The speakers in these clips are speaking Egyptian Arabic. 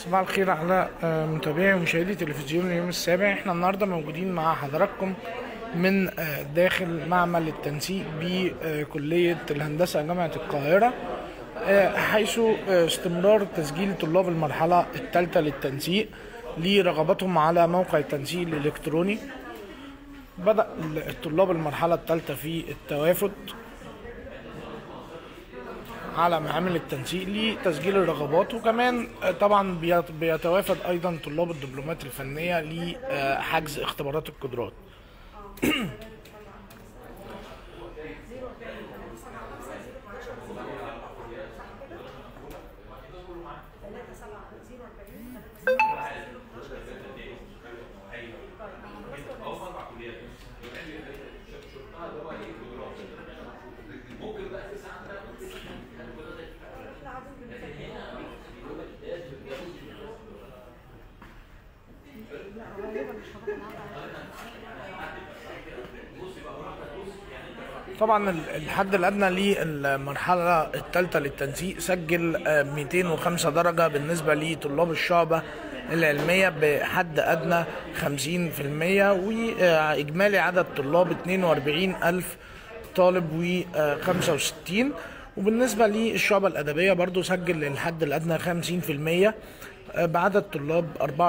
صباح الخير على آه، متابعي ومشاهدي تلفزيون اليوم السابع احنا النهارده موجودين مع حضراتكم من آه، داخل معمل التنسيق بكلية الهندسة جامعة القاهرة آه، حيث آه، استمرار تسجيل طلاب المرحلة الثالثة للتنسيق لرغبتهم على موقع التنسيق الإلكتروني بدأ الطلاب المرحلة الثالثة في التوافد على معامل التنسيق لتسجيل الرغبات وكمان آه، طبعا بيت- بيتوافد ايضا طلاب الدبلومات الفنيه لحجز اختبارات القدرات طبعا ال- الحد الادنى للمرحله الثالثه للتنسيق سجل آه، 205 درجه بالنسبه لطلاب الشعبه العلميه بحد ادنى 50% واجمالي عدد طلاب 42000 طالب و 65 وبالنسبه للشعبه الادبيه برضو سجل الحد الادنى 50% بعدد طلاب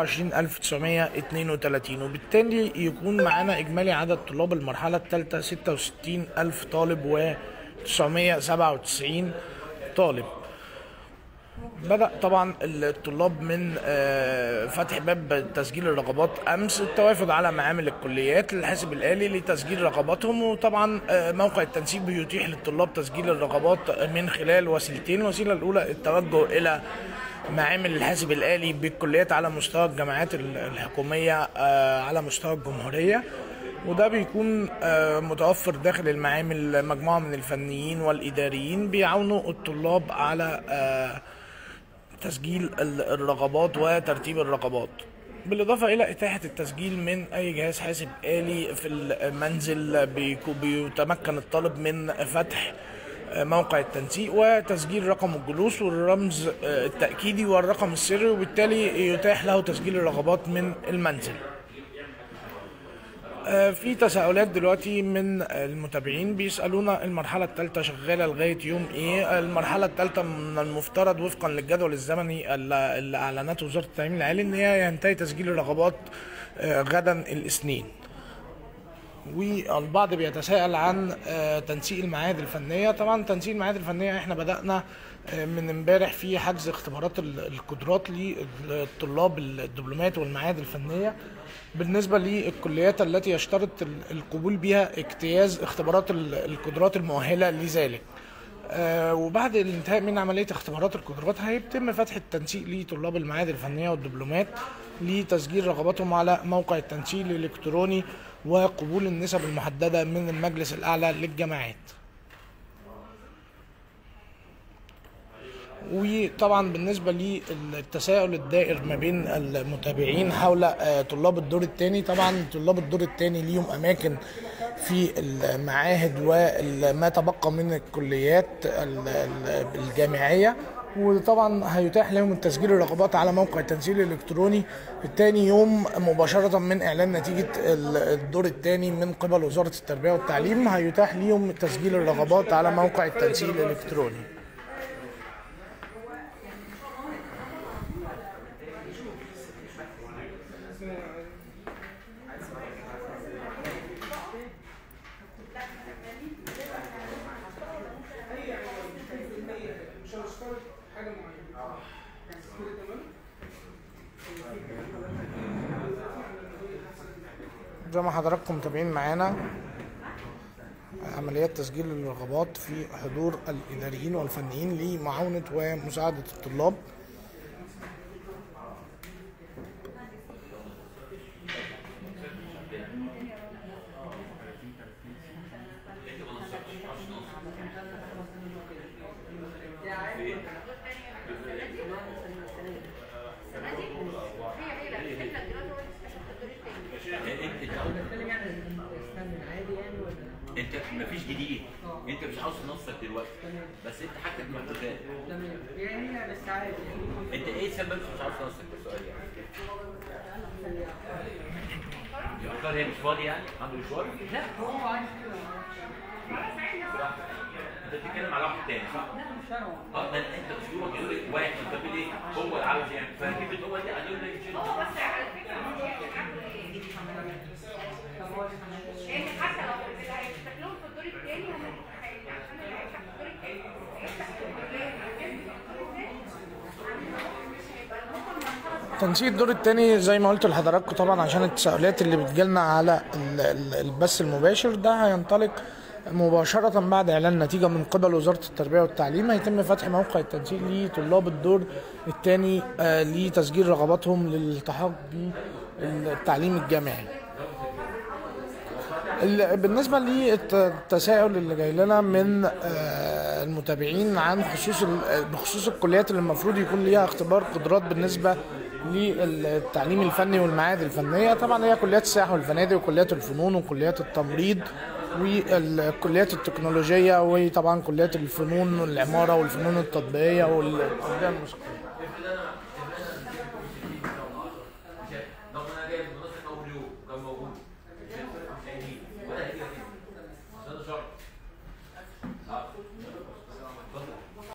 24932 وبالتالي يكون معانا إجمالي عدد طلاب المرحلة الثالثة 66000 طالب و 997 طالب بدأ طبعا الطلاب من آه، فتح باب تسجيل الرغبات أمس التوافد على معامل الكليات للحاسب الآلي لتسجيل رغباتهم وطبعا آه، موقع التنسيق بيتيح للطلاب تسجيل الرغبات من خلال وسيلتين الوسيلة الأولى التوجه إلى معامل الحاسب الآلي بالكليات على مستوى الجامعات ال- الحكومية آه، على مستوى الجمهورية وده بيكون آه، متوفر داخل المعامل مجموعة من الفنيين والإداريين بيعاونوا الطلاب على آه، تسجيل ال- الرغبات وترتيب الرغبات بالإضافة إلى إتاحة التسجيل من أي جهاز حاسب آلي في المنزل بيكو- بيتمكن الطالب من فتح آه، موقع التنسيق وتسجيل رقم الجلوس والرمز آه، التأكيدي والرقم السري وبالتالي يتاح له تسجيل الرغبات من المنزل آه، في تساؤلات دلوقتي من المتابعين بيسألونا المرحلة الثالثة شغالة لغاية يوم ايه المرحلة الثالثة من المفترض وفقا للجدول الزمني اللي اللي اعلنته وزارة التعليم العالي ان هي ينتهي تسجيل الرغبات آه، غدا الاثنين والبعض بيتساءل عن آه، تنسيق المعاهد الفنيه طبعا تنسيق المعاهد الفنيه احنا بدانا آه، من امبارح في حجز اختبارات ال- القدرات للطلاب الدبلومات والمعاهد الفنيه بالنسبه للكليات التي يشترط ال- القبول بها اجتياز اختبارات ال- القدرات المؤهله لذلك آه، وبعد الانتهاء من عمليه اختبارات القدرات هيتم فتح التنسيق لطلاب المعاهد الفنيه والدبلومات لتسجيل رغباتهم على موقع التنسيق الالكتروني وقبول النسب المحدده من المجلس الاعلى للجامعات وطبعا بالنسبه للتساؤل الدائر ما بين المتابعين حول آه، طلاب الدور الثاني طبعا طلاب الدور الثاني ليهم اماكن في المعاهد وما تبقى من الكليات ال- ال- الجامعيه وطبعا هيتاح لهم التسجيل الرغبات على موقع التنسيق الالكتروني الثاني يوم مباشره من اعلان نتيجه ال- الدور الثاني من قبل وزاره التربيه والتعليم هيتاح لهم تسجيل الرغبات على موقع التنسيق الالكتروني زي ما حضراتكم متابعين معانا عمليات تسجيل الرغبات في حضور الإداريين والفنيين لمعاونة ومساعدة الطلاب انت مفيش جديد انت مش عاوز تنصك دلوقتي بس انت حاجتك مكتوبه تمام يعني هنا بس عادي انت ايه سبب مش عاوز تنصك ده السؤال يعني الافكار هي مش فاضي يعني عنده مشوار لا هو عايز كده انت بتتكلم على واحد تاني صح؟ لا مش انا اه ما انت اسلوبك يقول لك واحد انت بتقول ايه هو اللي عاوز يعني فكلمه هو دي هتقول لك شيء هو بس على فكره هو يعني طب هو لان حتى لو اللي هيفتح لهم في الدور الثاني هم متخيلين عشان اللي هيفتح في الدور الثاني هيفتح في الكليه تنسيق الدور الثاني زي ما قلت لحضراتكم طبعا عشان التساؤلات اللي بتجيلنا على ال- ال- البث المباشر ده هينطلق مباشرة بعد إعلان نتيجة من قبل وزارة التربية والتعليم هيتم فتح موقع التنسيق لطلاب الدور الثاني آه، لتسجيل رغباتهم للالتحاق بالتعليم الجامعي. ال- بالنسبة للتساؤل اللي جاي لنا من آه، المتابعين عن خصوص ال- بخصوص الكليات اللي المفروض يكون ليها اختبار قدرات بالنسبة للتعليم الفني والمعاهد الفنية طبعا هي كليات السياحة والفنادق وكليات الفنون وكليات التمريض والكليات التكنولوجية وطبعا كليات الفنون والعمارة والفنون التطبيقية والتربية الموسيقية